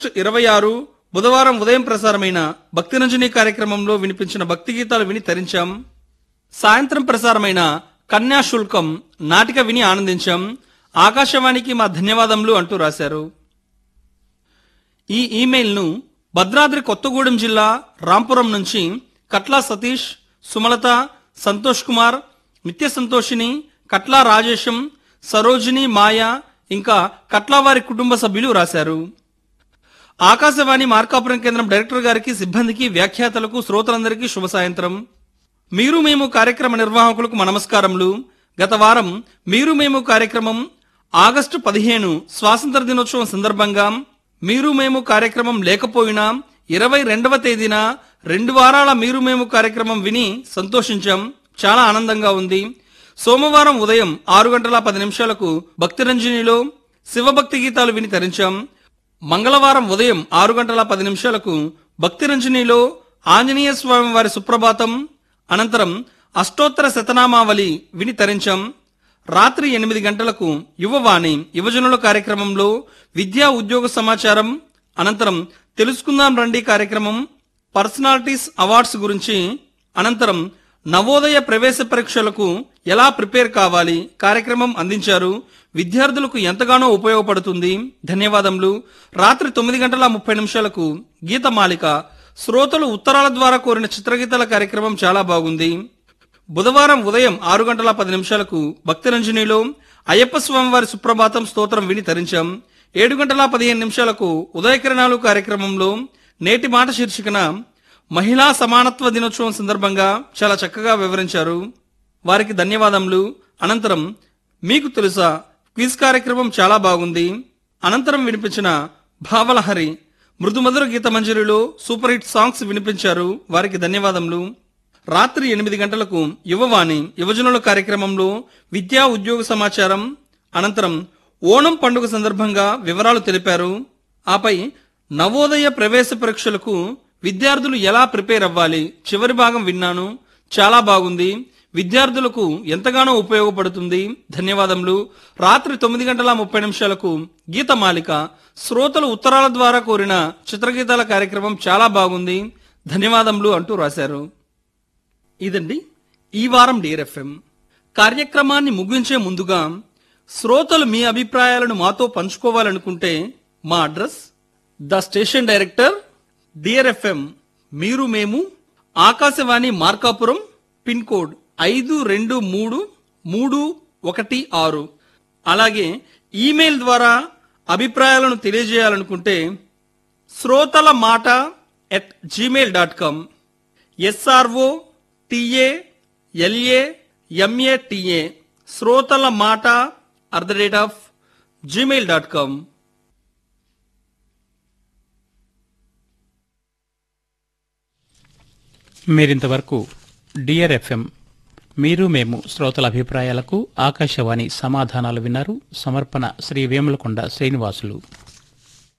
ఇరవై ఆరు బుధవారం ఉదయం ప్రసారమైన భక్తిరంజని కార్యక్రమంలో వినిపించిన భక్తి గీతాలు విని తరించాం సాయంత్రం ప్రసారమైన కన్యాశుల్కం నాటిక విని ఆనందించాం ఆకాశవాణికి మా ధన్యవాదములు అంటూ రాశారు ఈ ఇమెయిల్ను భద్రాద్రి కొత్తగూడెం జిల్లా రాంపురం నుంచి కట్లా సతీష్ సుమలత సంతోష్ కుమార్ నిత్య సంతోషిని కట్లా రాజేశం సరోజిని మాయ ఇంకా కట్లా వారి కుటుంబ సభ్యులు రాశారు ఆకాశవాణి మార్కాపురం కేంద్రం డైరెక్టర్ గారికి సిబ్బందికి వ్యాఖ్యాతలకు శ్రోతలందరికీ శుభ సాయంత్రం మీరు మేము కార్యక్రమ నిర్వాహకులకు మా నమస్కారములు గత వారం మీరు మేము కార్యక్రమం ఆగస్టు పదిహేను స్వాతంత్ర దినోత్సవం సందర్భంగా మీరు మేము కార్యక్రమం లేకపోయినా ఇరవై రెండవ తేదీన రెండు వారాల మీరు మేము కార్యక్రమం విని సంతోషించాం చాలా ఆనందంగా ఉంది సోమవారం ఉదయం ఆరు గంటల పది నిమిషాలకు భక్తిరంజనిలో శివభక్తి గీతాలు విని తరించాం మంగళవారం ఉదయం ఆరు గంటల పది నిమిషాలకు భక్తిరంజనిలో ఆంజనేయ స్వామి వారి సుప్రభాతం అనంతరం అష్టోత్తర శతనామావళి విని తరించాం రాత్రి ఎనిమిది గంటలకు యువవాణి యువజనుల కార్యక్రమంలో విద్యా ఉద్యోగ సమాచారం అనంతరం తెలుసుకుందాం రండి కార్యక్రమం పర్సనాలిటీస్ అవార్డ్స్ గురించి అనంతరం నవోదయ ప్రవేశ పరీక్షలకు ఎలా ప్రిపేర్ కావాలి కార్యక్రమం అందించారు విద్యార్థులకు ఎంతగానో ఉపయోగపడుతుంది ధన్యవాదములు రాత్రి తొమ్మిది గంటల ముప్పై నిమిషాలకు గీతమాలిక శ్రోతలు ఉత్తరాల ద్వారా కోరిన చిత్రగీతాల కార్యక్రమం చాలా బాగుంది బుధవారం ఉదయం ఆరు గంటల పది నిమిషాలకు భక్తిరంజనిలో అయ్యప్ప స్వామివారి సుప్రభాతం స్తోత్రం విని తరించాం ఏడు గంటల పదిహేను నిమిషాలకు ఉదయకిరణాలు కార్యక్రమంలో నేటి మాట శీర్షికన మహిళా సమానత్వ దినోత్సవం సందర్భంగా చాలా చక్కగా వివరించారు వారికి ధన్యవాదములు అనంతరం మీకు తెలుసా క్విజ్ కార్యక్రమం చాలా బాగుంది అనంతరం వినిపించిన భావలహరి మృదుమధుర గీత మంజరిలో సూపర్ హిట్ సాంగ్స్ వినిపించారు వారికి ధన్యవాదములు రాత్రి ఎనిమిది గంటలకు యువవాణి యువజనుల కార్యక్రమంలో విద్యా ఉద్యోగ సమాచారం అనంతరం ఓణం పండుగ సందర్భంగా వివరాలు తెలిపారు ఆపై నవోదయ ప్రవేశ పరీక్షలకు విద్యార్థులు ఎలా ప్రిపేర్ అవ్వాలి చివరి భాగం విన్నాను చాలా బాగుంది విద్యార్థులకు ఎంతగానో ఉపయోగపడుతుంది ధన్యవాదములు రాత్రి తొమ్మిది గంటల ముప్పై నిమిషాలకు గీతమాలిక శ్రోతలు ఉత్తరాల ద్వారా కోరిన చిత్రగీతాల కార్యక్రమం చాలా బాగుంది ధన్యవాదములు అంటూ రాశారు ఇదండి ఈ వారం డిఆర్ఎఫ్ఎం కార్యక్రమాన్ని ముగించే ముందుగా శ్రోతలు మీ అభిప్రాయాలను మాతో పంచుకోవాలనుకుంటే మా అడ్రస్ ద స్టేషన్ డైరెక్టర్ డిఆర్ఎఫ్ఎం మీరు మేము ఆకాశవాణి మార్కాపురం పిన్ కోడ్ ఐదు రెండు మూడు మూడు ఒకటి ఆరు అలాగే ఈమెయిల్ ద్వారా అభిప్రాయాలను తెలియజేయాలనుకుంటే శ్రోతల మాట at gmail dot com SRO TA LA MA TA శ్రోతల మాట at the rate of gmail dot com మీరింతవరకు డియర్ ఎఫ్ఎం మీరు మేము శ్రోతల అభిప్రాయాలకు ఆకాశవాణి సమాధానాలు విన్నారు సమర్పణ శ్రీ వేములకొండ శ్రీనివాసులు